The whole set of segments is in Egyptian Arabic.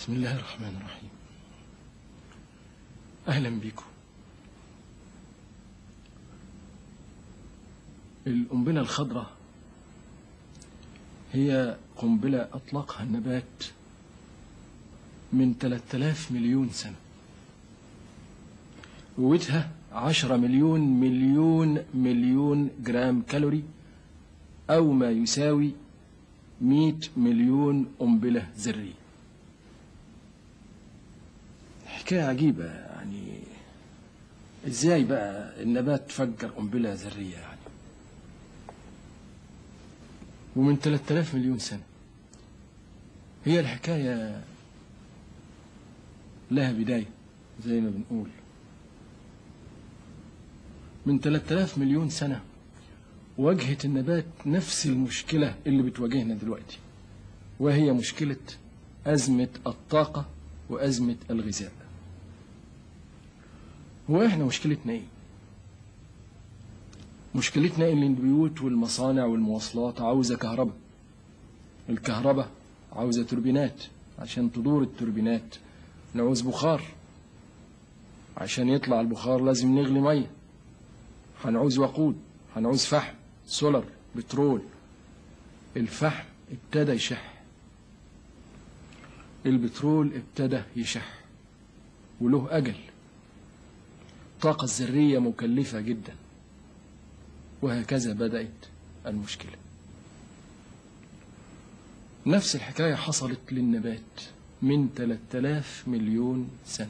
بسم الله الرحمن الرحيم أهلا بكم القنبلة الخضراء هي قنبلة أطلقها النبات من 3000 مليون سنة قوتها 10 مليون مليون مليون جرام كالوري أو ما يساوي 100 مليون قنبلة ذرية حكاية عجيبة يعني ازاي بقى النبات فجر قنبلة ذرية يعني ومن 3000 مليون سنة هي الحكاية لها بداية زي ما بنقول من 3000 مليون سنة واجهت النبات نفس المشكلة اللي بتواجهنا دلوقتي وهي مشكلة أزمة الطاقة وأزمة الغذاء هو احنا مشكلتنا ايه مشكلتنا ان البيوت والمصانع والمواصلات عاوزة كهرباء الكهرباء عاوزة توربينات عشان تدور التوربينات نعوز بخار عشان يطلع البخار لازم نغلي ميه هنعوز وقود هنعوز فحم سولر بترول الفحم ابتدى يشح البترول ابتدى يشح وله أجل الطاقة الذرية مكلفة جدا وهكذا بدأت المشكلة نفس الحكاية حصلت للنبات من 3000 مليون سنة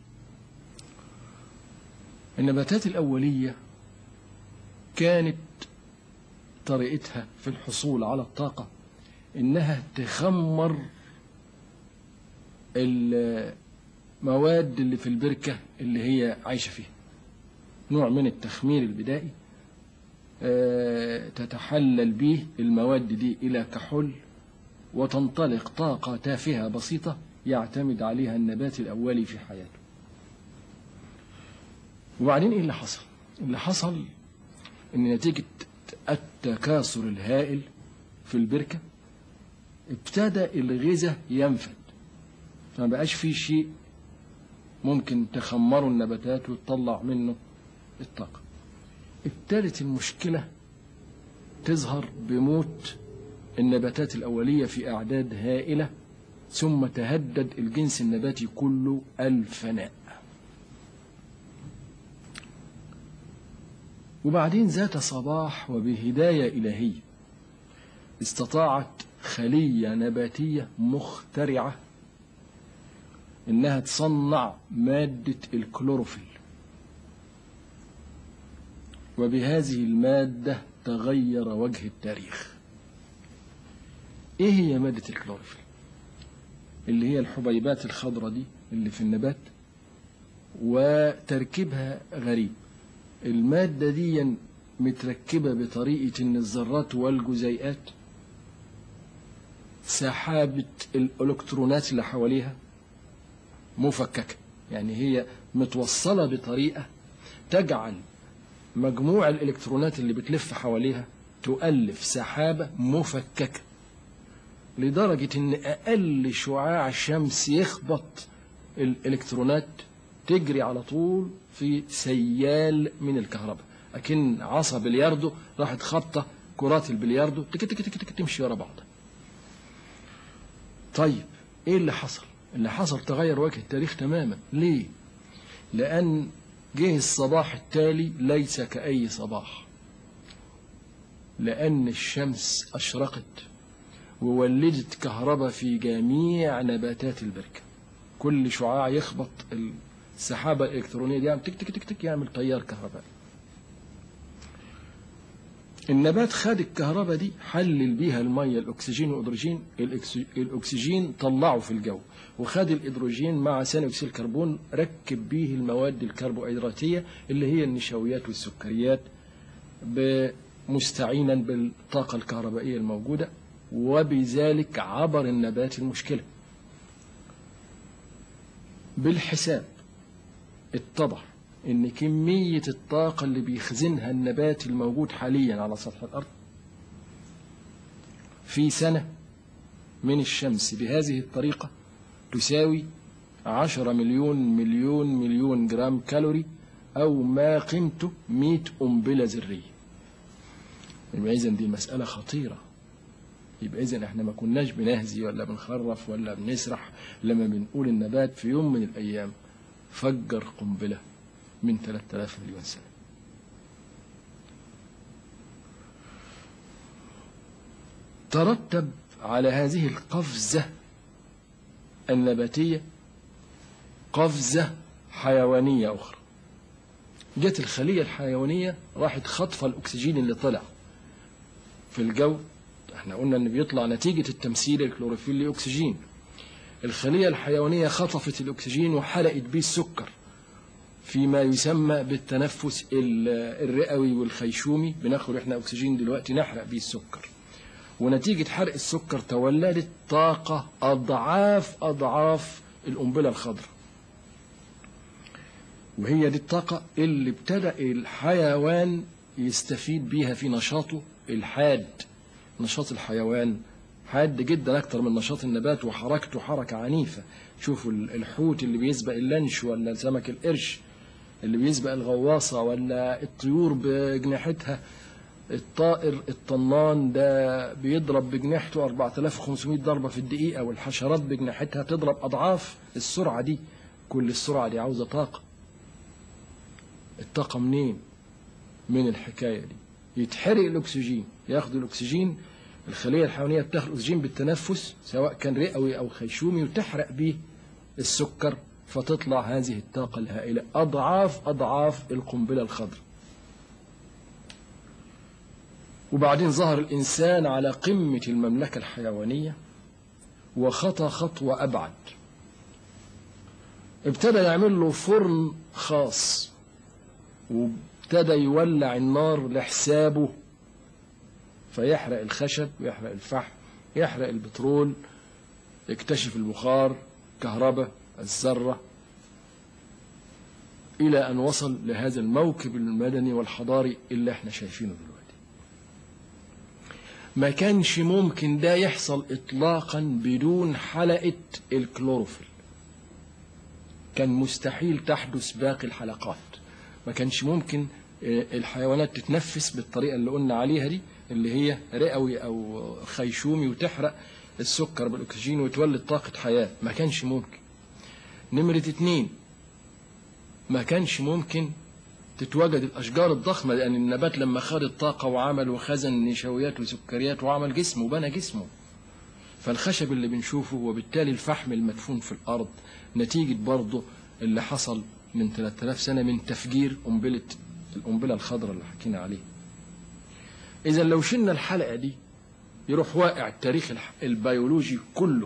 النباتات الأولية كانت طريقتها في الحصول على الطاقة إنها تخمر المواد اللي في البركة اللي هي عايشة فيها نوع من التخمير البدائي تتحلل به المواد دي إلى كحول وتنطلق طاقة تافهة بسيطة يعتمد عليها النبات الأولي في حياته وبعدين إيه اللي حصل؟ اللي حصل إن نتيجة التكاثر الهائل في البركة ابتدى الغذاء ينفد فما بقاش في شيء ممكن تخمره النباتات وتطلع منه الطاقة ابتدت المشكلة تظهر بموت النباتات الأولية في أعداد هائلة ثم تهدد الجنس النباتي كله الفناء وبعدين ذات صباح وبهداية إلهية استطاعت خلية نباتية مخترعة إنها تصنع مادة الكلوروفيل وبهذه المادة تغير وجه التاريخ إيه هي مادة الكلوروفيل اللي هي الحبيبات الخضراء دي اللي في النبات وتركيبها غريب المادة دي متركبة بطريقة إن الذرات والجزيئات سحابة الإلكترونات اللي حواليها مفككة يعني هي متوصلة بطريقة تجعل مجموع الإلكترونات اللي بتلف حواليها تؤلف سحابة مفككة لدرجة إن أقل شعاع شمس يخبط الإلكترونات تجري على طول في سيال من الكهرباء أكن عصا بلياردو راحت خبطة كرات البلياردو تك تك تك تك تمشي ورا بعض طيب ايه اللي حصل اللي حصل تغير وجه التاريخ تماما ليه لأن جه الصباح التالي ليس كأي صباح لأن الشمس أشرقت وولدت كهرباء في جميع نباتات البركة كل شعاع يخبط السحابة الإلكترونية دي يعمل تك تك تك تك يعمل تيار كهربائي النبات خد الكهرباء دي حلل بيها المية الأكسجين والأدروجين الأكسجين طلعه في الجو وخد الإدروجين مع ثاني أكسيد الكربون ركب بيه المواد الكربوهيدراتية اللي هي النشويات والسكريات مستعينا بالطاقة الكهربائية الموجودة وبذلك عبر النبات المشكلة بالحساب اتضح ان كمية الطاقة اللي بيخزنها النبات الموجود حاليا على سطح الارض في سنة من الشمس بهذه الطريقة تساوي عشرة مليون مليون مليون جرام كالوري أو ما قيمته 100 قنبلة ذرية يبقى إذا دي مسألة خطيرة يبقى إذا إحنا ما كناش بنهزي ولا بنخرف ولا بنسرح لما بنقول النبات في يوم من الأيام فجر قنبلة من 3000 مليون سنة ترتب على هذه القفزة النباتية قفزة حيوانية أخرى جت الخلية الحيوانية راحت خطفة الأكسجين اللي طلع في الجو احنا قلنا ان بيطلع نتيجة التمثيل الكلوروفيل أكسجين الخلية الحيوانية خطفت الأكسجين وحرقت بيه السكر فيما يسمى بالتنفس الرئوي والخيشومي بناخد احنا أكسجين دلوقتي نحرق بيه السكر ونتيجة حرق السكر تولدت طاقة أضعاف أضعاف القنبلة الخضراء وهي دي الطاقة اللي ابتدأ الحيوان يستفيد بيها في نشاطه الحاد نشاط الحيوان حاد جدا أكتر من نشاط النبات وحركته حركة عنيفة شوفوا الحوت اللي بيسبق اللانش ولا سمك القرش اللي بيسبق الغواصة ولا الطيور بجناحتها الطائر الطنان ده بيضرب بجناحته 4500 ضربة في الدقيقة والحشرات بجناحتها تضرب أضعاف السرعة دي كل السرعة دي عاوزة طاقة الطاقة منين؟ من الحكاية دي يتحرق الأكسجين ياخد الأكسجين الخلية الحيوانية بتاخد الأكسجين بالتنفس سواء كان رئوي أو خيشومي وتحرق بيه السكر فتطلع هذه الطاقة الهائلة أضعاف أضعاف القنبلة الخضراء وبعدين ظهر الإنسان على قمة المملكة الحيوانية وخطى خطوة أبعد ابتدى يعمل له فرن خاص وابتدى يولع النار لحسابه فيحرق الخشب ويحرق الفحم يحرق البترول يكتشف البخار كهرباء الذرة إلى أن وصل لهذا الموكب المدني والحضاري اللي احنا شايفينه دلوقتي ما كانش ممكن ده يحصل إطلاقا بدون حلقة الكلوروفيل كان مستحيل تحدث باقي الحلقات ما كانش ممكن الحيوانات تتنفس بالطريقة اللي قلنا عليها دي اللي هي رئوي أو خيشومي وتحرق السكر بالأكسجين وتولد طاقة حياة ما كانش ممكن نمرة اتنين ما كانش ممكن تتواجد الأشجار الضخمة لأن النبات لما خد الطاقة وعمل وخزن نشويات وسكريات وعمل جسمه وبنى جسمه فالخشب اللي بنشوفه وبالتالي الفحم المدفون في الأرض نتيجة برضه اللي حصل من 3000 سنة من تفجير قنبلة القنبلة الخضراء اللي حكينا عليها إذا لو شلنا الحلقة دي يروح واقع التاريخ البيولوجي كله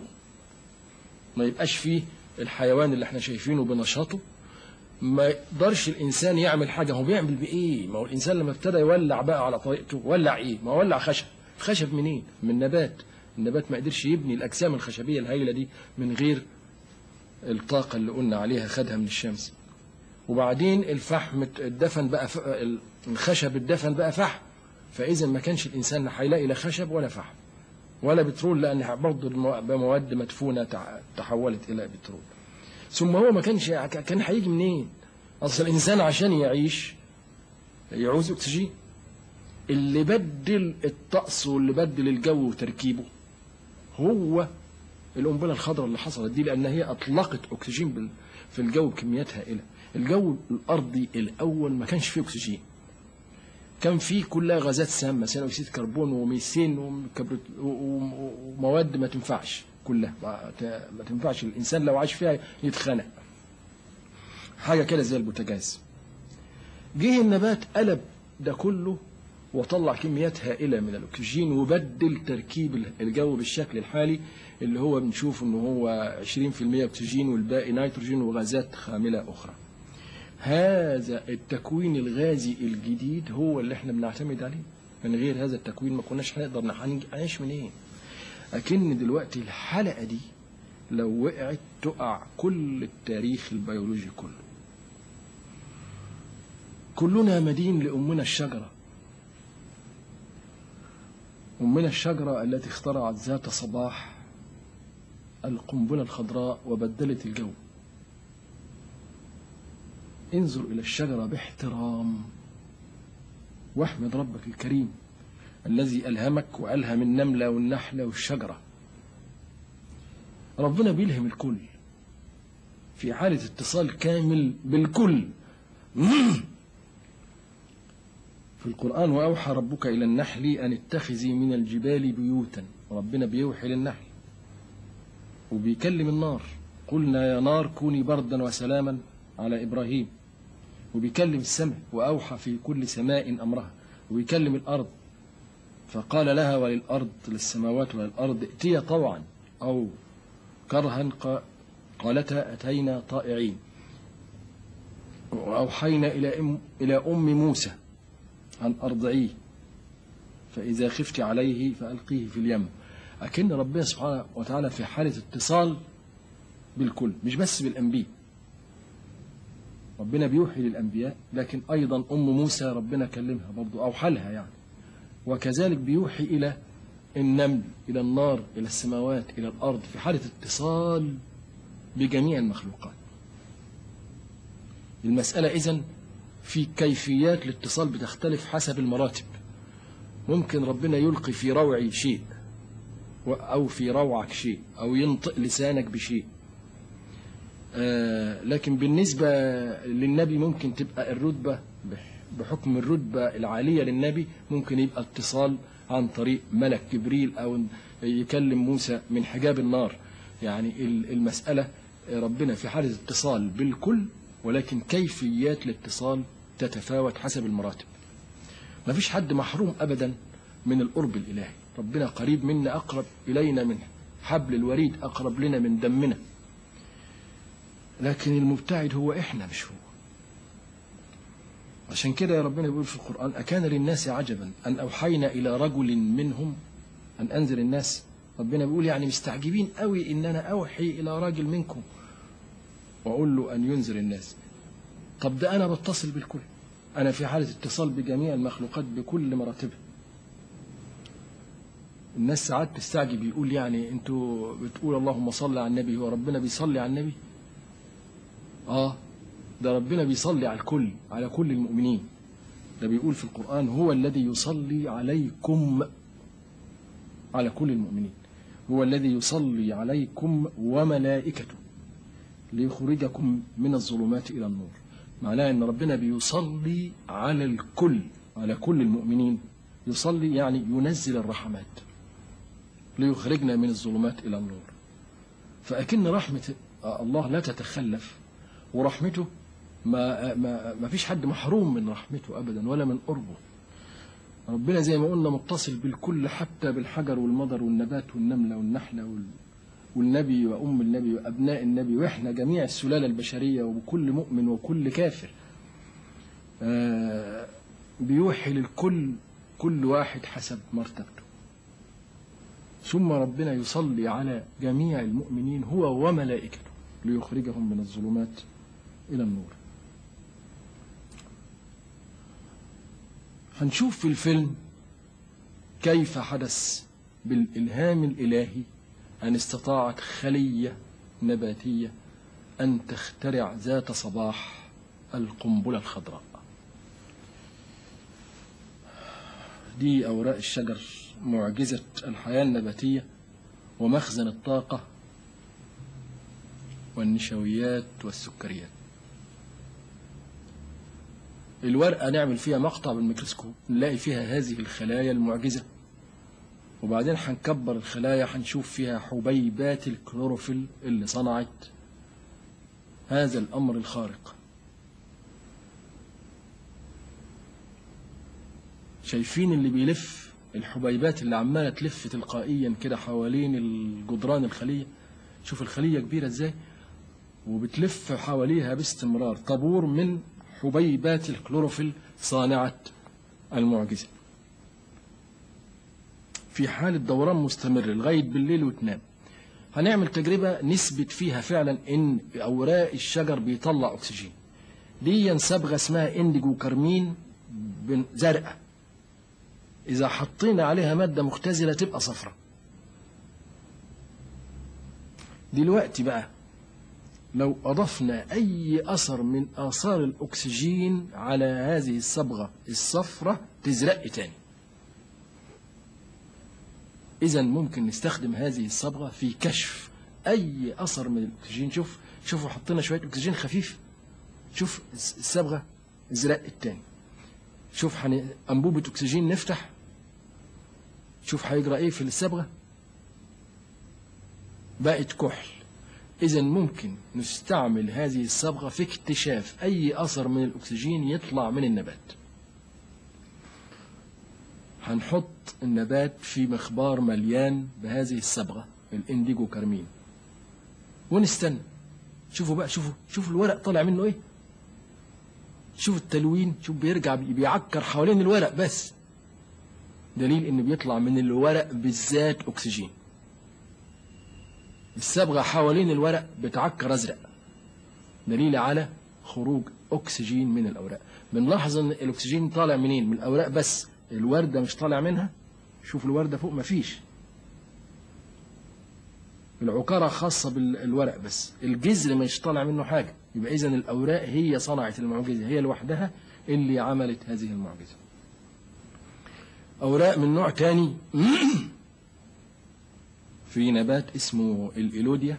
ما يبقاش فيه الحيوان اللي احنا شايفينه بنشاطه ما يقدرش الانسان يعمل حاجه هو بيعمل بايه ما هو الانسان لما ابتدى يولع بقى على طريقته ولع ايه ما ولع خشب خشب منين من نبات النبات ما قدرش يبني الاجسام الخشبيه الهائله دي من غير الطاقه اللي قلنا عليها خدها من الشمس وبعدين الفحم اتدفن بقى ف... الخشب اتدفن بقى فحم فاذا ما كانش الانسان هيلاقي لا خشب ولا فحم ولا بترول لان برضه بمواد مدفونه تحولت الى بترول ثم هو ما كانش كان هيجي منين؟ اصل الانسان عشان يعيش يعوز اكسجين اللي بدل الطقس واللي بدل الجو وتركيبه هو القنبله الخضراء اللي حصلت دي لان هي اطلقت اكسجين في الجو بكميات هائله الجو الارضي الاول ما كانش فيه اكسجين كان فيه كلها غازات سامه ثاني اكسيد كربون وميثين ومواد ما تنفعش كلها ما تنفعش الانسان لو عاش فيها يتخنق حاجه كده زي البوتاجاز جه النبات قلب ده كله وطلع كميات هائله من الاكسجين وبدل تركيب الجو بالشكل الحالي اللي هو بنشوف ان هو 20% اكسجين والباقي نيتروجين وغازات خامله اخرى هذا التكوين الغازي الجديد هو اللي احنا بنعتمد عليه من غير هذا التكوين ما كناش هنقدر نعيش منين إيه؟ أكن دلوقتي الحلقة دي لو وقعت تقع كل التاريخ البيولوجي كله كلنا مدين لأمنا الشجرة أمنا الشجرة التي اخترعت ذات صباح القنبلة الخضراء وبدلت الجو انظر إلى الشجرة باحترام واحمد ربك الكريم الذي ألهمك وألهم النملة والنحلة والشجرة ربنا بيلهم الكل في حالة اتصال كامل بالكل في القرآن وأوحى ربك إلى النحل أن اتخذي من الجبال بيوتا ربنا بيوحي للنحل وبيكلم النار قلنا يا نار كوني بردا وسلاما على إبراهيم وبيكلم السماء وأوحى في كل سماء أمرها وبيكلم الأرض فقال لها وللأرض للسماوات وللأرض ائتيا طوعا أو كرها قالتا أتينا طائعين وأوحينا إلى أم, إلى أم موسى أن أرضعيه فإذا خفت عليه فألقيه في اليم أكن ربنا سبحانه وتعالى في حالة اتصال بالكل مش بس بالأنبياء ربنا بيوحي للأنبياء لكن أيضا أم موسى ربنا كلمها برضو أو حلها يعني وكذلك بيوحي إلى النمل إلى النار إلى السماوات إلى الأرض في حالة اتصال بجميع المخلوقات المسألة إذن في كيفيات الاتصال بتختلف حسب المراتب ممكن ربنا يلقي في روعي شيء أو في روعك شيء أو ينطق لسانك بشيء آه لكن بالنسبة للنبي ممكن تبقى الرتبة بحكم الرتبة العالية للنبي ممكن يبقى اتصال عن طريق ملك جبريل أو يكلم موسى من حجاب النار يعني المسألة ربنا في حالة اتصال بالكل ولكن كيفيات الاتصال تتفاوت حسب المراتب ما فيش حد محروم أبدا من القرب الإلهي ربنا قريب منا أقرب إلينا من حبل الوريد أقرب لنا من دمنا لكن المبتعد هو إحنا مش هو عشان كده يا ربنا يقول في القرآن أكان للناس عجبا أن أوحينا إلى رجل منهم أن أنذر الناس ربنا بيقول يعني مستعجبين قوي إن أنا أوحي إلى راجل منكم وأقول له أن ينذر الناس طب ده أنا بتصل بالكل أنا في حالة اتصال بجميع المخلوقات بكل مراتبها الناس ساعات تستعجب يقول يعني انتوا بتقول اللهم صل على النبي هو ربنا بيصلي على النبي اه ده ربنا بيصلي على الكل على كل المؤمنين ده بيقول في القرآن هو الذي يصلي عليكم على كل المؤمنين هو الذي يصلي عليكم وملائكته ليخرجكم من الظلمات إلى النور معناه أن ربنا بيصلي على الكل على كل المؤمنين يصلي يعني ينزل الرحمات ليخرجنا من الظلمات إلى النور فأكن رحمة الله لا تتخلف ورحمته ما, ما, ما فيش حد محروم من رحمته أبدا ولا من قربه ربنا زي ما قلنا متصل بالكل حتى بالحجر والمضر والنبات والنملة والنحلة والنبي وأم النبي وأبناء النبي وإحنا جميع السلالة البشرية وكل مؤمن وكل كافر بيوحي للكل كل واحد حسب مرتبته ثم ربنا يصلي على جميع المؤمنين هو وملائكته ليخرجهم من الظلمات إلى النور هنشوف في الفيلم كيف حدث بالإلهام الإلهي أن استطاعت خلية نباتية أن تخترع ذات صباح القنبلة الخضراء دي أوراق الشجر معجزة الحياة النباتية ومخزن الطاقة والنشويات والسكريات الورقة نعمل فيها مقطع بالميكروسكوب نلاقي فيها هذه الخلايا المعجزة وبعدين هنكبر الخلايا هنشوف فيها حبيبات الكلوروفيل اللي صنعت هذا الأمر الخارق شايفين اللي بيلف الحبيبات اللي عمالة تلف تلقائيا كده حوالين الجدران الخلية شوف الخلية كبيرة ازاي وبتلف حواليها باستمرار طابور من حبيبات الكلوروفيل صانعة المعجزة في حالة دوران مستمر لغاية بالليل وتنام هنعمل تجربة نثبت فيها فعلا ان اوراق الشجر بيطلع اكسجين دي صبغة اسمها انديجو كرمين زرقاء اذا حطينا عليها مادة مختزلة تبقى صفرة دلوقتي بقى لو أضفنا أي أثر من آثار الأكسجين على هذه الصبغة الصفرة تزرق تاني إذا ممكن نستخدم هذه الصبغة في كشف أي أثر من الأكسجين شوف شوفوا حطينا شوية أكسجين خفيف شوف الصبغة ازرق التاني شوف حن... أنبوبة أكسجين نفتح شوف هيجرى إيه في الصبغة بقت كحل إذا ممكن نستعمل هذه الصبغة في اكتشاف أي أثر من الأكسجين يطلع من النبات هنحط النبات في مخبار مليان بهذه الصبغة الانديجو كارمين ونستنى شوفوا بقى شوفوا شوفوا الورق طالع منه ايه شوف التلوين شوف بيرجع بي- بيعكر حوالين الورق بس دليل ان بيطلع من الورق بالذات اكسجين الصبغه حوالين الورق بتعكر ازرق دليل على خروج اكسجين من الاوراق بنلاحظ ان الاكسجين طالع منين من الاوراق بس الورده مش طالع منها شوف الورده فوق مفيش العكارة خاصة بالورق بس الجذر مش طالع منه حاجة يبقى إذا الأوراق هي صنعت المعجزة هي لوحدها اللي عملت هذه المعجزة أوراق من نوع تاني في نبات اسمه الإيلوديا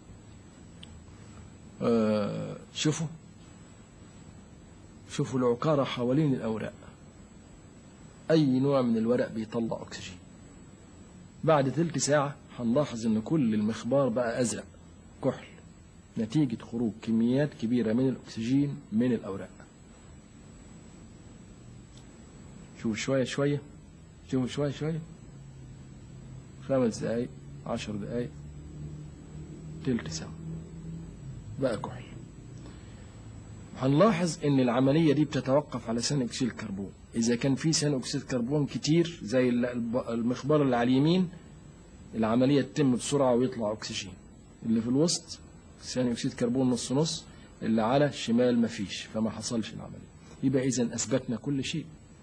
آه شوفوا شوفوا العكارة حوالين الأوراق أي نوع من الورق بيطلع أكسجين بعد تلت ساعة هنلاحظ إن كل المخبار بقى أزرق كحل نتيجة خروج كميات كبيرة من الأكسجين من الأوراق شوفوا شوية شوية شوفوا شوية شوية خمس دقايق عشر دقايق تلت ساعة بقى كحل هنلاحظ ان العمليه دي بتتوقف على ثاني اكسيد الكربون اذا كان في ثاني اكسيد الكربون كتير زي ال- الب- المخبار اللي على اليمين العمليه تتم بسرعه ويطلع اكسجين اللي في الوسط ثاني اكسيد الكربون نص نص اللي على الشمال مفيش فما حصلش العمليه يبقى اذا اثبتنا كل شيء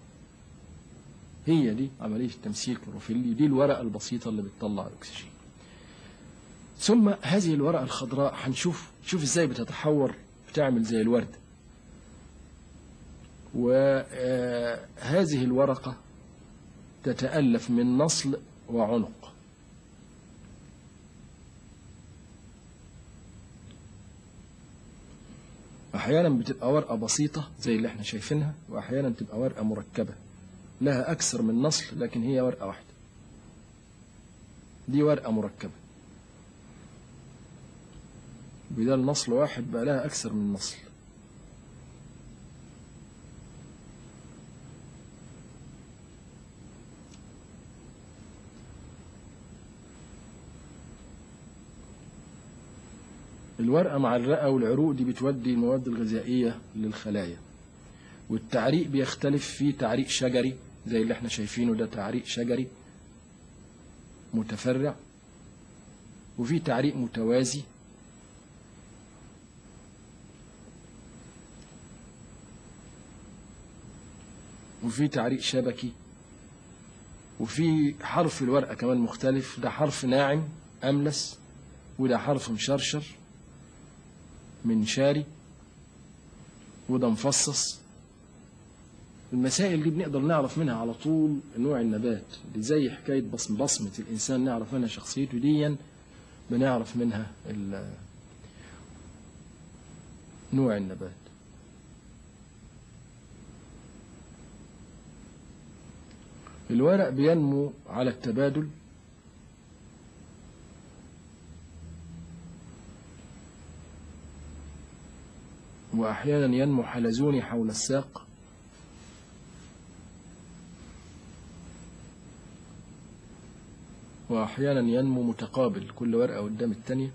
هي دي عمليه التمثيل الكلوروفيلي دي الورقه البسيطه اللي بتطلع الاكسجين ثم هذه الورقه الخضراء هنشوف شوف ازاي بتتحور بتعمل زي الورد وهذه الورقة تتألف من نصل وعنق أحيانا بتبقى ورقة بسيطة زي اللي احنا شايفينها وأحيانا تبقى ورقة مركبة لها أكثر من نصل لكن هي ورقة واحدة دي ورقة مركبة بدل نصل واحد بقى لها أكثر من نصل الورقة مع الرئة والعروق دي بتودي المواد الغذائية للخلايا والتعريق بيختلف في تعريق شجري زي اللي احنا شايفينه ده تعريق شجري متفرع وفي تعريق متوازي وفي تعريق شبكي وفي حرف الورقة كمان مختلف ده حرف ناعم أملس وده حرف مشرشر منشاري وده مفصص المسائل دي بنقدر نعرف منها على طول نوع النبات دي زي حكاية بصم بصمة الإنسان نعرف منها شخصيته ديا بنعرف منها ال- نوع النبات الورق بينمو على التبادل وأحيانا ينمو حلزوني حول الساق وأحيانا ينمو متقابل كل ورقة قدام التانية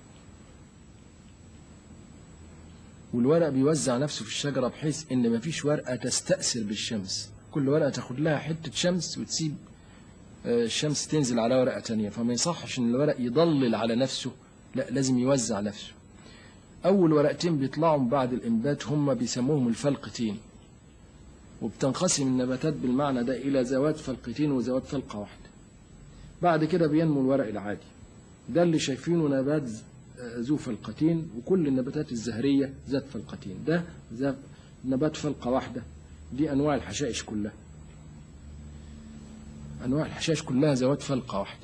والورق بيوزع نفسه في الشجرة بحيث إن مفيش ورقة تستأثر بالشمس كل ورقة تاخد لها حتة شمس وتسيب آه، الشمس تنزل على ورقة تانية فما يصحش إن الورق يضلل على نفسه لا لازم يوزع نفسه أول ورقتين بيطلعوا من بعد الإنبات هم بيسموهم الفلقتين وبتنقسم النباتات بالمعنى ده إلى ذوات فلقتين وذوات فلقة واحدة بعد كده بينمو الورق العادي ده اللي شايفينه نبات ز- ذو فلقتين وكل النباتات الزهرية ذات فلقتين ده ذات نبات فلقة واحدة دي أنواع الحشائش كلها أنواع الحشائش كلها ذوات فلقة واحدة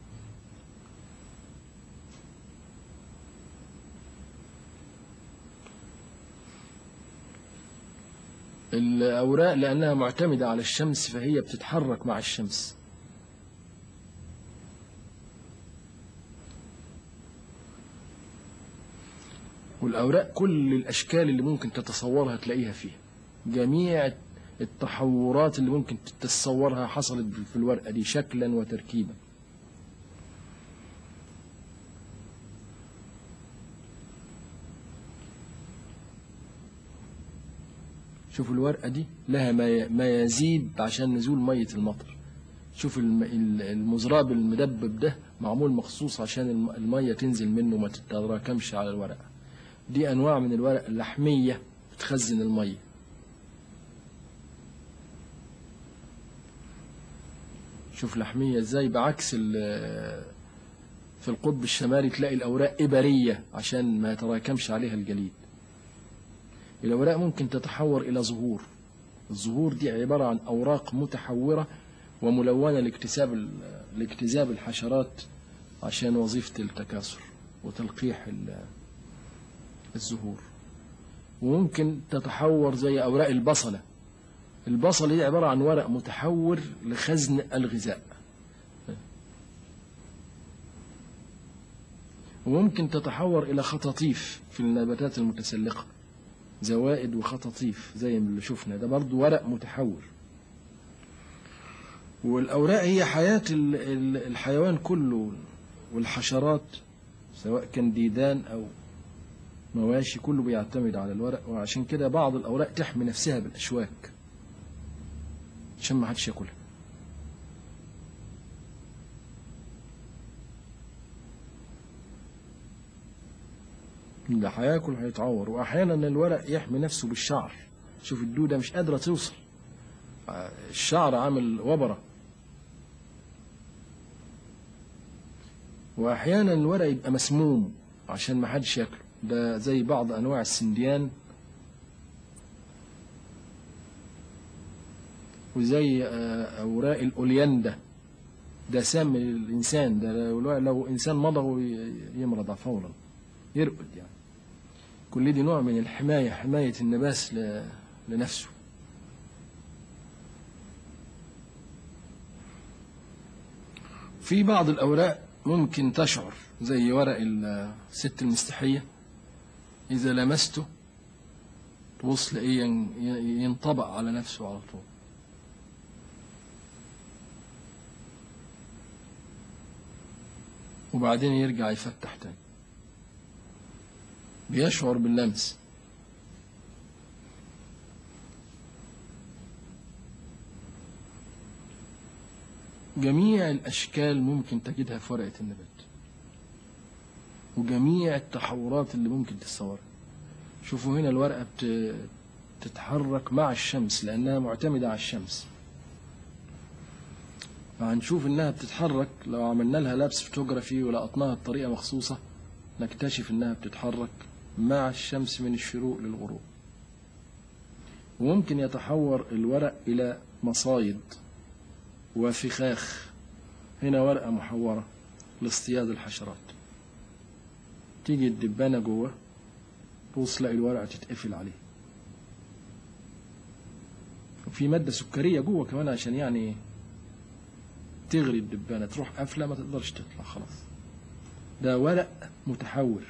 الأوراق لأنها معتمدة على الشمس فهي بتتحرك مع الشمس والأوراق كل الأشكال اللي ممكن تتصورها تلاقيها فيها جميع التحورات اللي ممكن تتصورها حصلت في الورقة دي شكلا وتركيبا شوف الورقة دي لها ما ما يزيد عشان نزول مية المطر شوف الم- ال- المزراب المدبب ده معمول مخصوص عشان الم- المية تنزل منه ما تتراكمش على الورقة دي أنواع من الورق اللحمية بتخزن المية شوف لحمية ازاي بعكس ال- في القطب الشمالي تلاقي الأوراق إبرية عشان ما يتراكمش عليها الجليد الأوراق ممكن تتحور إلى زهور الزهور دي عبارة عن أوراق متحورة وملونة لاكتساب ال- لاجتذاب الحشرات عشان وظيفة التكاثر وتلقيح ال- الزهور وممكن تتحور زي أوراق البصلة البصلة دي عبارة عن ورق متحور لخزن الغذاء وممكن تتحور إلى خطاطيف في النباتات المتسلقة زوائد وخطاطيف زي ما اللي شفنا ده برضو ورق متحور والأوراق هي حياة ال- ال- الحيوان كله والحشرات سواء كان ديدان أو مواشي كله بيعتمد على الورق وعشان كده بعض الأوراق تحمي نفسها بالأشواك عشان ما حدش ياكلها اللي هياكل هيتعور واحيانا الورق يحمي نفسه بالشعر شوف الدوده مش قادره توصل آه، الشعر عامل وبره واحيانا الورق يبقى مسموم عشان ما حدش ياكله ده زي بعض انواع السنديان وزي آه، اوراق الاولياندا ده سام الانسان ده لو, لو انسان مضغه ي- يمرض فورا يرقد يعني كل دي نوع من الحماية حماية النبات ل- لنفسه في بعض الأوراق ممكن تشعر زي ورق الست المستحية إذا لمسته تبص لإيه ين- ي- ينطبق على نفسه على طول وبعدين يرجع يفتح تاني بيشعر باللمس جميع الأشكال ممكن تجدها في ورقة النبات وجميع التحورات اللي ممكن تتصورها شوفوا هنا الورقة بت- بتتحرك مع الشمس لأنها معتمدة على الشمس فهنشوف إنها بتتحرك لو عملنا لها لابس فوتوغرافي ولقطناها بطريقة مخصوصة نكتشف إنها بتتحرك مع الشمس من الشروق للغروب وممكن يتحور الورق إلى مصايد وفخاخ هنا ورقة محورة لاصطياد الحشرات تيجي الدبانة جوه تبص تلاقي الورقة تتقفل عليه وفي مادة سكرية جوه كمان عشان يعني تغري الدبانة تروح قافلة ما تقدرش تطلع خلاص ده ورق متحور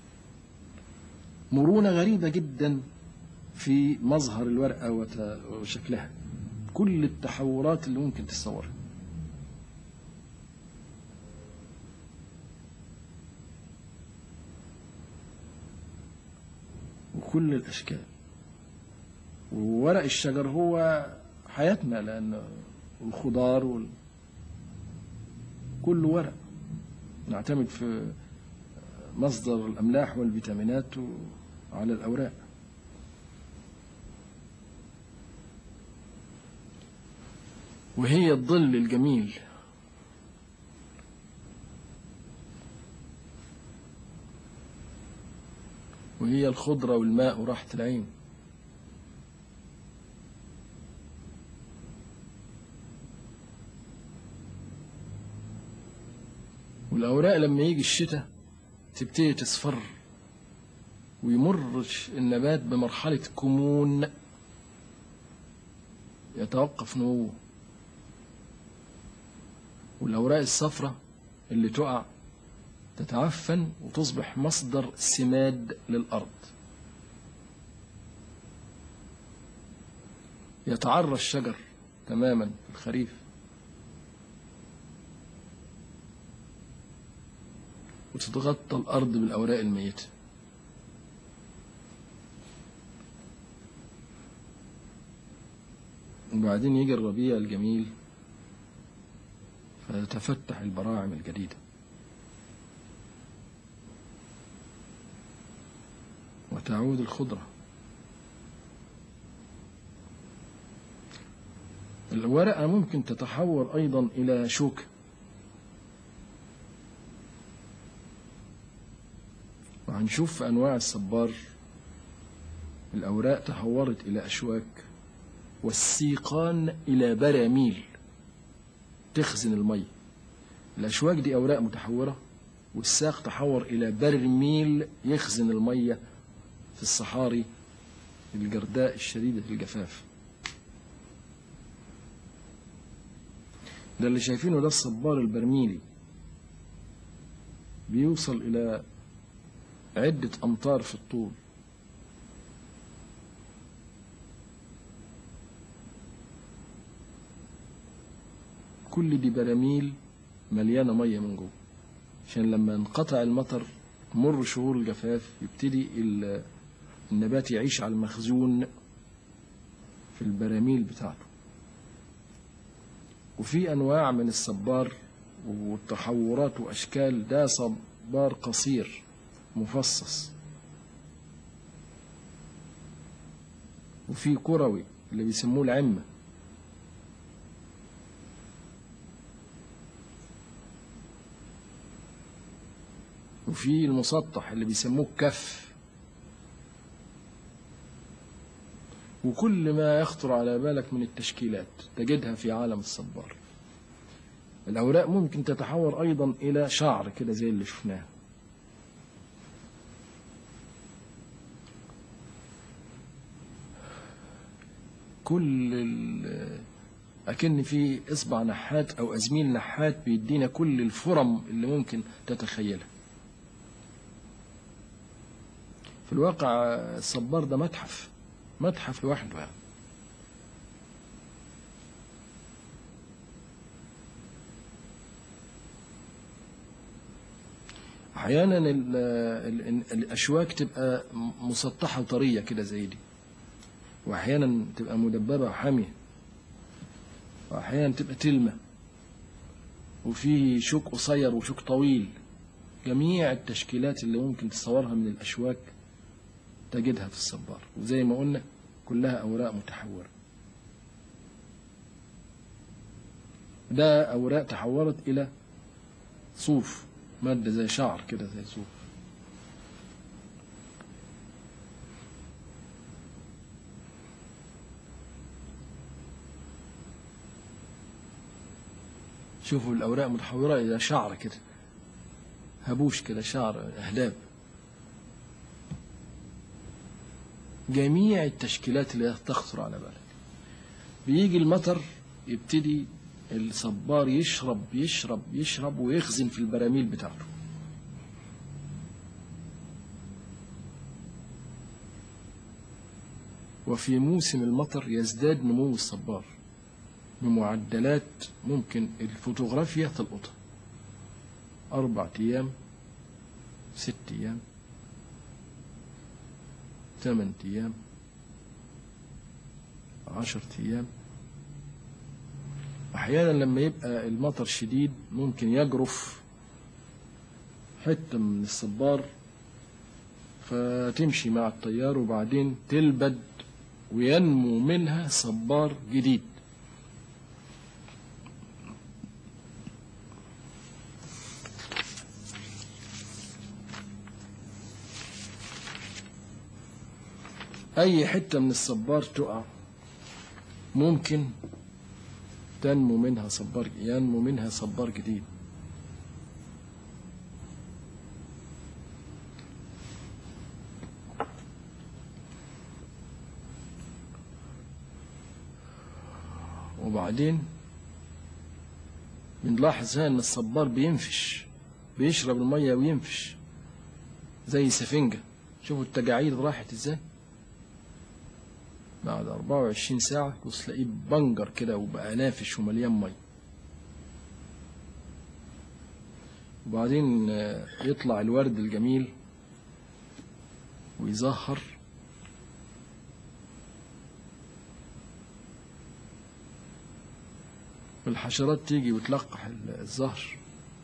مرونة غريبة جدا في مظهر الورقة وت- وشكلها كل التحورات اللي ممكن تتصورها وكل الأشكال وورق الشجر هو حياتنا لأن الخضار وال... كل ورق نعتمد في مصدر الأملاح والفيتامينات على الأوراق وهي الظل الجميل وهي الخضرة والماء وراحة العين والأوراق لما يجي الشتاء تبتدي تصفر ويمر النبات بمرحلة كمون يتوقف نموه والأوراق الصفراء اللي تقع تتعفن وتصبح مصدر سماد للأرض يتعرى الشجر تماما في الخريف وتتغطى الأرض بالأوراق الميتة وبعدين يجي الربيع الجميل فتفتح البراعم الجديدة وتعود الخضرة الورقة ممكن تتحول أيضا إلى شوكة وهنشوف في أنواع الصبار الأوراق تحورت إلى أشواك والسيقان إلى براميل تخزن المية الأشواك دي أوراق متحورة والساق تحور إلى برميل يخزن المية في الصحاري الجرداء الشديدة الجفاف ده اللي شايفينه ده الصبار البرميلي بيوصل إلى عدة أمتار في الطول كل دي براميل مليانة مية من جوه عشان لما ينقطع المطر تمر شهور الجفاف يبتدي ال- النبات يعيش على المخزون في البراميل بتاعته وفي أنواع من الصبار والتحورات وأشكال ده صبار قصير مفصص وفي كروي اللي بيسموه العمة وفي المسطح اللي بيسموه كف وكل ما يخطر على بالك من التشكيلات تجدها في عالم الصبار الأوراق ممكن تتحول أيضا إلى شعر كده زي اللي شفناه كل ال- أكن في إصبع نحات أو أزميل نحات بيدينا كل الفرم اللي ممكن تتخيلها في الواقع الصبار ده متحف متحف لوحده يعني احيانا ال- ال- الاشواك تبقى مسطحه وطريه كده زي دي واحيانا تبقى مدببه وحاميه واحيانا تبقى تلمه وفي شوك قصير وشوك طويل جميع التشكيلات اللي ممكن تصورها من الاشواك تجدها في الصبار وزي ما قلنا كلها اوراق متحوره ده اوراق تحولت الى صوف ماده زي شعر كده زي صوف شوفوا الاوراق متحوره الى شعر كده هبوش كده شعر اهداب جميع التشكيلات اللي تخطر على بالك بيجي المطر يبتدي الصبار يشرب يشرب يشرب ويخزن في البراميل بتاعته وفي موسم المطر يزداد نمو الصبار بمعدلات ممكن الفوتوغرافيا تلقطها أربع أيام ست أيام ثمان أيام عشرة أيام أحيانا لما يبقى المطر شديد ممكن يجرف حتة من الصبار فتمشي مع التيار وبعدين تلبد وينمو منها صبار جديد أي حتة من الصبار تقع ممكن تنمو منها صبار ينمو منها صبار جديد وبعدين بنلاحظ هنا ان الصبار بينفش بيشرب الميه وينفش زي سفنجة شوفوا التجاعيد راحت ازاي بعد 24 ساعة بص تلاقيه بنجر كده وبقى نافش ومليان مية وبعدين آه، يطلع الورد الجميل ويزهر والحشرات تيجي وتلقح الزهر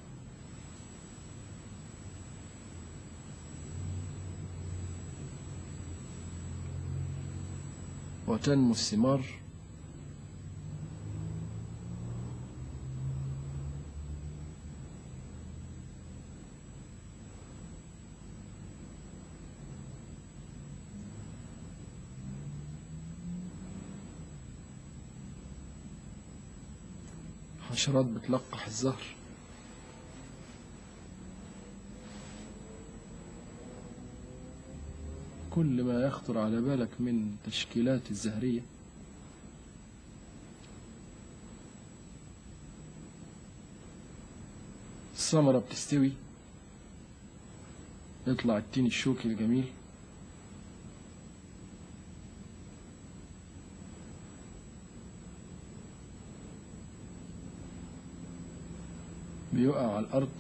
وتنمو الثمار حشرات بتلقح الزهر كل ما يخطر على بالك من تشكيلات الزهرية الثمرة بتستوي يطلع التين الشوكي الجميل بيقع على الأرض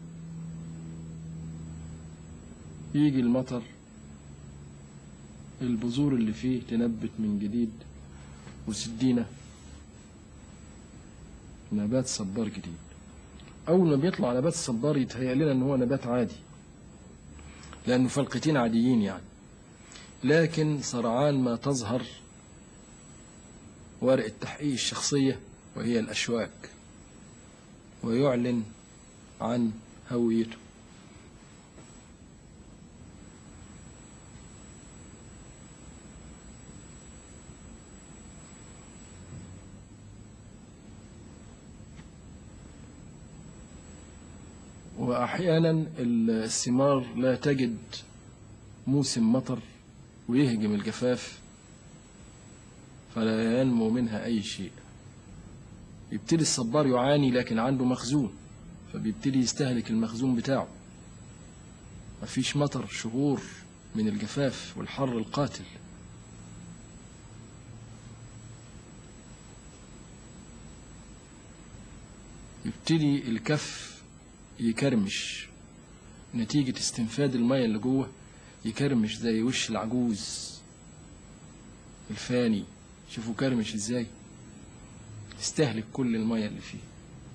يجي المطر البذور اللي فيه تنبت من جديد وتدينا نبات صبار جديد أول ما بيطلع نبات صبار يتهيأ لنا إن هو نبات عادي لأنه فلقتين عاديين يعني لكن سرعان ما تظهر ورقة تحقيق الشخصية وهي الأشواك ويعلن عن هويته وأحيانا الثمار لا تجد موسم مطر ويهجم الجفاف فلا ينمو منها أي شيء يبتدي الصبار يعاني لكن عنده مخزون فبيبتدي يستهلك المخزون بتاعه مفيش مطر شهور من الجفاف والحر القاتل يبتدي الكف يكرمش نتيجة استنفاد المية اللي جوه يكرمش زي وش العجوز الفاني شوفوا كرمش ازاي استهلك كل المية اللي فيه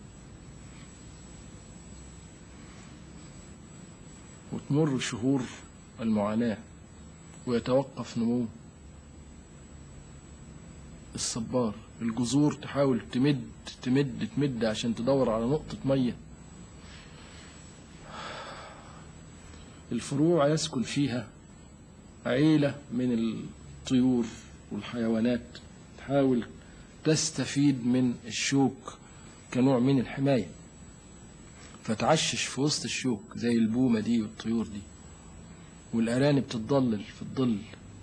وتمر شهور المعاناة ويتوقف نمو الصبار الجذور تحاول تمد تمد تمد عشان تدور على نقطة مية الفروع يسكن فيها عيلة من الطيور والحيوانات تحاول تستفيد من الشوك كنوع من الحماية فتعشش في وسط الشوك زي البومة دي والطيور دي والأرانب تتضلل في الظل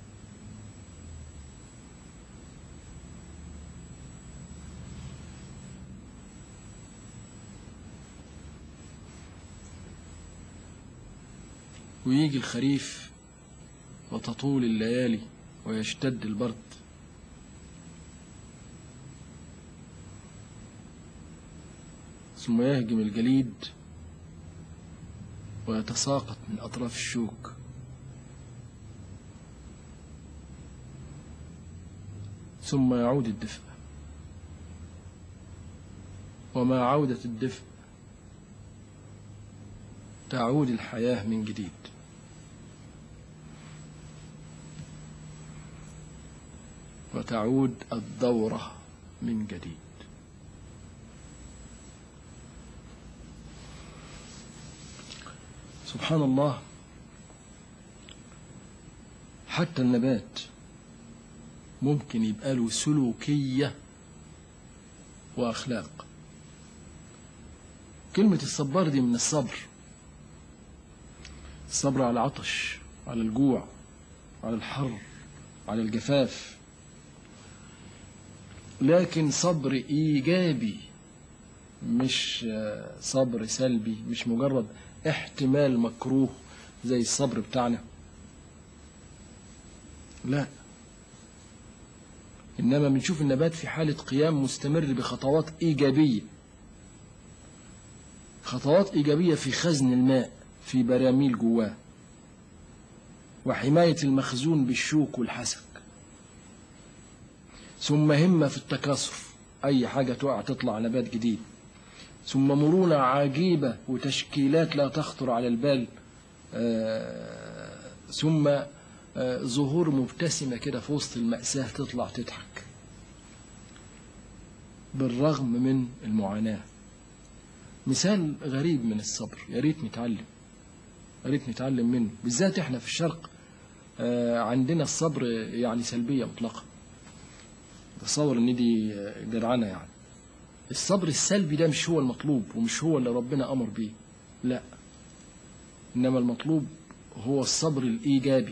ويجي الخريف وتطول الليالي ويشتد البرد ثم يهجم الجليد ويتساقط من أطراف الشوك ثم يعود الدفء ومع عودة الدفء تعود الحياة من جديد وتعود الدورة من جديد سبحان الله حتى النبات ممكن يبقى له سلوكية وأخلاق كلمة الصبار دي من الصبر الصبر على العطش على الجوع على الحر على الجفاف لكن صبر إيجابي مش آه، صبر سلبي مش مجرد احتمال مكروه زي الصبر بتاعنا لا إنما بنشوف النبات في حالة قيام مستمر بخطوات إيجابية خطوات إيجابية في خزن الماء في براميل جواه وحماية المخزون بالشوك والحسك ثم همة في التكاثر أي حاجة تقع تطلع نبات جديد ثم مرونة عجيبة وتشكيلات لا تخطر على البال آه، ثم آه، ظهور مبتسمة كده في وسط المأساة تطلع تضحك بالرغم من المعاناة مثال غريب من الصبر يا ريت نتعلم يا ريت نتعلم منه بالذات احنا في الشرق آه، عندنا الصبر يعني سلبية مطلقة تصور ان دي آه، جدعنة يعني الصبر السلبي ده مش هو المطلوب ومش هو اللي ربنا أمر بيه لا إنما المطلوب هو الصبر الإيجابي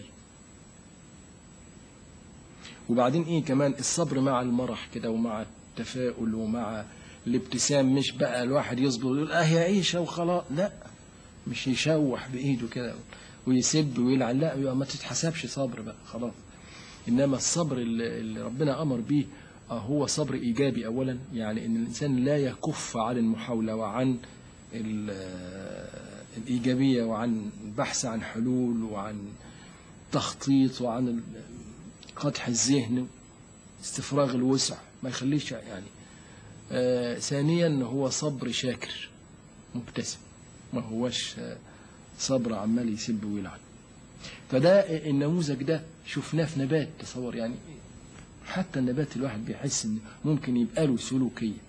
وبعدين إيه كمان الصبر مع المرح كده ومع التفاؤل ومع الابتسام مش بقى الواحد يصبر ويقول اه هي عيشة وخلاص لا مش يشوح بإيده كده ويسب ويلعن لا يبقى ما تتحسبش صبر بقى خلاص إنما الصبر اللي اللي ربنا أمر بيه آه، هو صبر إيجابي أولا يعني إن الإنسان لا يكف عن المحاولة وعن ال- آه، الإيجابية وعن البحث عن حلول وعن تخطيط وعن ال- قدح الذهن استفراغ الوسع ما يخليش يعني آه، ثانيا هو صبر شاكر مبتسم ما هوش آه، صبر عمال يسب ويلعن فده النموذج ده شفناه في نبات تصور يعني حتى النبات الواحد بيحس ان ممكن يبقى له سلوكيه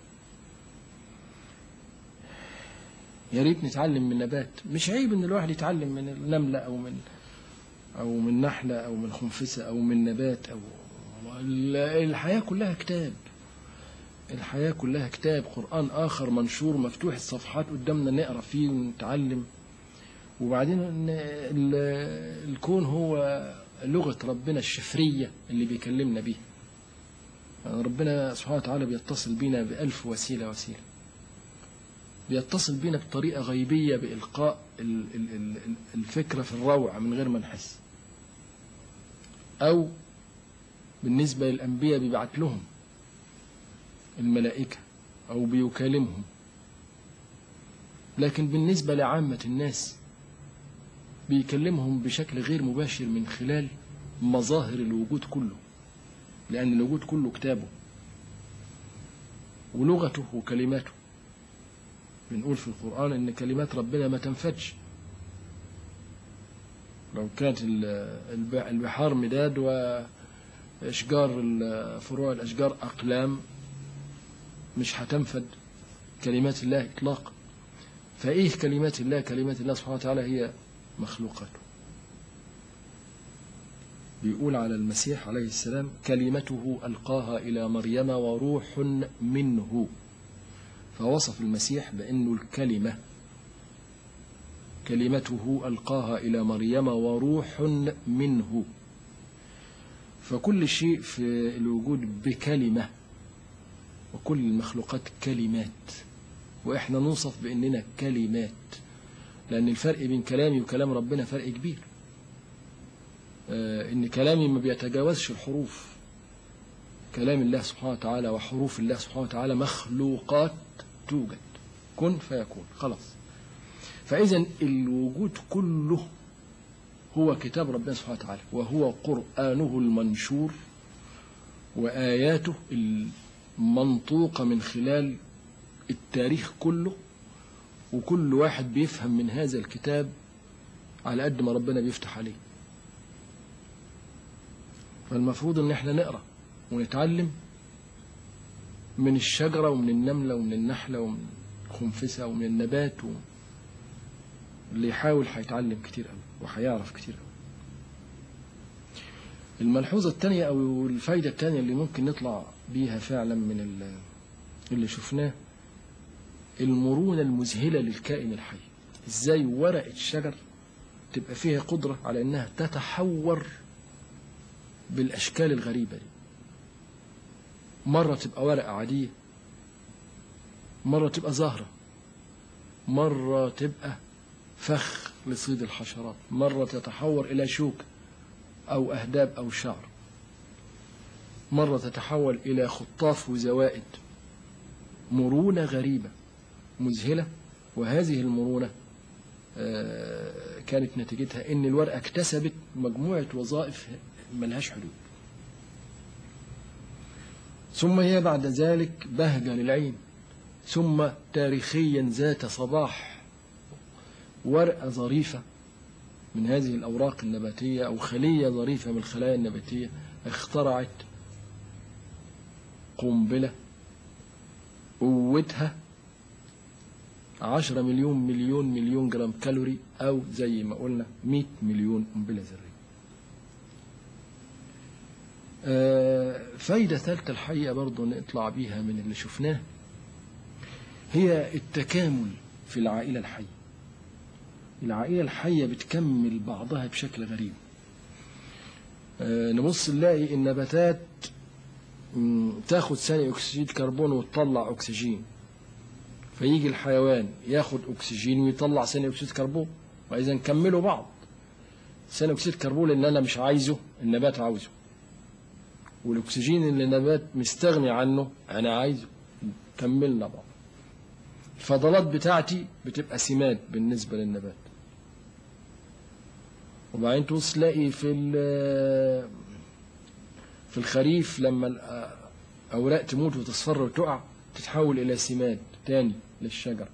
يا ريت نتعلم من النبات مش عيب ان الواحد يتعلم من النمله او من او من نحله او من خنفسه او من نبات او ال- الحياه كلها كتاب الحياه كلها كتاب قران اخر منشور مفتوح الصفحات قدامنا نقرا فيه ونتعلم وبعدين إن ال- الكون هو لغه ربنا الشفريه اللي بيكلمنا بيها يعني ربنا سبحانه وتعالى بيتصل بينا بألف وسيلة وسيلة بيتصل بينا بطريقة غيبية بإلقاء ال- ال- ال- الفكرة في الروعة من غير ما نحس أو بالنسبة للأنبياء بيبعت لهم الملائكة أو بيكلمهم لكن بالنسبة لعامة الناس بيكلمهم بشكل غير مباشر من خلال مظاهر الوجود كله لأن الوجود كله كتابه ولغته وكلماته بنقول في القرآن إن كلمات ربنا ما تنفدش لو كانت ال- الب- البحار مداد وأشجار ال- فروع الأشجار أقلام مش هتنفد كلمات الله إطلاقا فإيه كلمات الله كلمات الله سبحانه وتعالى هي مخلوقاته بيقول على المسيح عليه السلام كلمته ألقاها إلى مريم وروح منه فوصف المسيح بأنه الكلمة كلمته ألقاها إلى مريم وروح منه فكل شيء في الوجود بكلمة وكل المخلوقات كلمات وإحنا نوصف بأننا كلمات لأن الفرق بين كلامي وكلام ربنا فرق كبير آه، إن كلامي ما بيتجاوزش الحروف كلام الله سبحانه وتعالى وحروف الله سبحانه وتعالى مخلوقات توجد كن فيكون خلاص فإذا الوجود كله هو كتاب ربنا سبحانه وتعالى وهو قرآنه المنشور وآياته المنطوقة من خلال التاريخ كله وكل واحد بيفهم من هذا الكتاب على قد ما ربنا بيفتح عليه فالمفروض ان احنا نقرا ونتعلم من الشجرة ومن النملة ومن النحلة ومن الخنفسة ومن النبات و... اللي يحاول هيتعلم كتير قوي وهيعرف كتير قوي الملحوظة الثانية أو الفايدة الثانية اللي ممكن نطلع بيها فعلا من ال- اللي شفناه المرونة المذهلة للكائن الحي ازاي ورقة الشجر تبقى فيها قدرة على انها تتحور بالاشكال الغريبة دي مرة تبقى ورقة عادية مرة تبقى زهرة مرة تبقى فخ لصيد الحشرات مرة تتحور إلى شوك أو أهداب أو شعر مرة تتحول إلى خطاف وزوائد مرونة غريبة مذهلة وهذه المرونة آه، كانت نتيجتها ان الورقه اكتسبت مجموعه وظائف ملهاش حدود ثم هي بعد ذلك بهجه للعين ثم تاريخيا ذات صباح ورقه ظريفه من هذه الاوراق النباتيه او خليه ظريفه من الخلايا النباتيه اخترعت قنبله قوتها عشرة مليون مليون مليون جرام كالوري أو زي ما قلنا مئة مليون قنبلة ذرية آه، فايدة ثالثة الحقيقة برضو نطلع بيها من اللي شفناه هي التكامل في العائلة الحية العائلة الحية بتكمل بعضها بشكل غريب آه، نبص نلاقي النباتات مم، تاخد ثاني أكسيد كربون وتطلع أكسجين فيجي الحيوان ياخد اكسجين ويطلع ثاني اكسيد كربون واذا نكملوا بعض ثاني اكسيد كربون اللي انا مش عايزه النبات عاوزه والاكسجين اللي النبات مستغني عنه انا عايزه كملنا بعض الفضلات بتاعتي بتبقى سماد بالنسبه للنبات وبعدين تبص تلاقي في ال- في الخريف لما الاوراق تموت وتصفر وتقع تتحول الى سماد تاني للشجر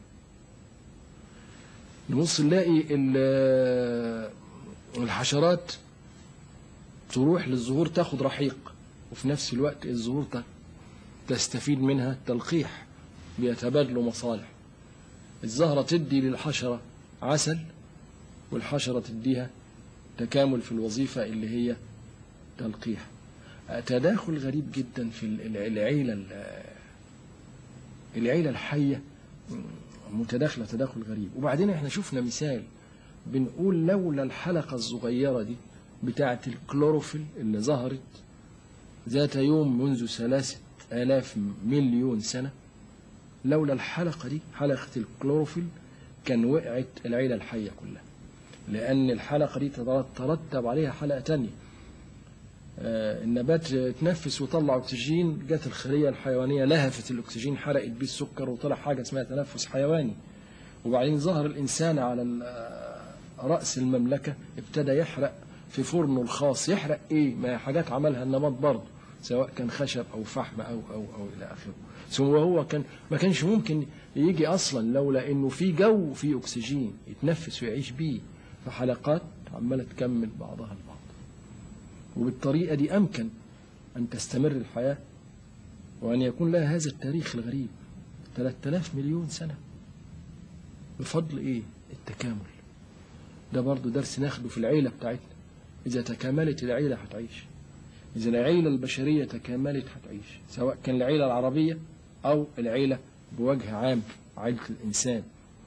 نبص نلاقي ال- الحشرات تروح للزهور تاخد رحيق وفي نفس الوقت الزهور ت- تستفيد منها تلقيح بيتبادلوا مصالح الزهرة تدي للحشرة عسل والحشرة تديها تكامل في الوظيفة اللي هي تلقيح تداخل غريب جدا في ال- العيلة ال- العيلة الحية متداخلة تداخل غريب وبعدين احنا شفنا مثال بنقول لولا الحلقة الصغيرة دي بتاعة الكلوروفيل اللي ظهرت ذات يوم منذ ثلاثة آلاف مليون سنة لولا الحلقة دي حلقة الكلوروفيل كان وقعت العيلة الحية كلها لأن الحلقة دي ترتب عليها حلقة تانية آه، النبات تنفس وطلع اكسجين جت الخليه الحيوانيه لهفت الاكسجين حرقت بيه السكر وطلع حاجه اسمها تنفس حيواني وبعدين ظهر الانسان على ال- آه، راس المملكه ابتدى يحرق في فرنه الخاص يحرق ايه ما هي حاجات عملها النبات برضه سواء كان خشب او فحم او او او الى اخره ثم هو كان ما كانش ممكن يجي اصلا لولا انه في جو فيه اكسجين يتنفس ويعيش بيه فحلقات عماله تكمل بعضها البعض وبالطريقة دي أمكن أن تستمر الحياة وأن يكون لها هذا التاريخ الغريب 3000 مليون سنة بفضل إيه؟ التكامل ده برضو درس ناخده في العيلة بتاعتنا إذا تكاملت العيلة هتعيش إذا العيلة البشرية تكاملت هتعيش سواء كان العيلة العربية أو العيلة بوجه عام عيلة الإنسان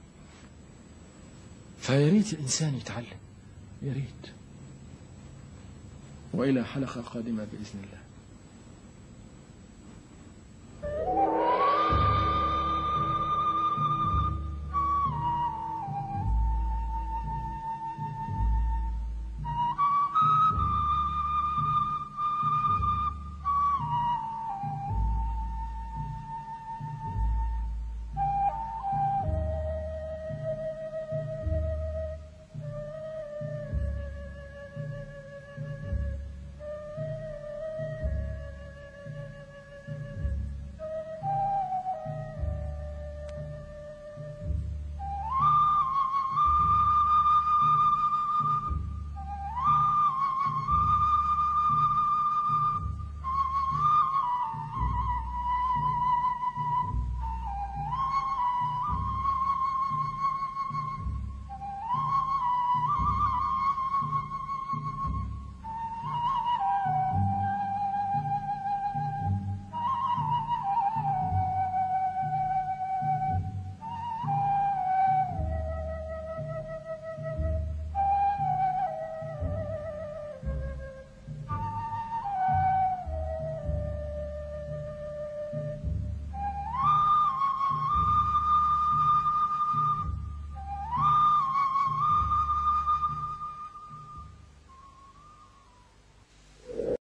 فيا ريت الإنسان يتعلم يا ريت وإلى حلقة قادمة بإذن الله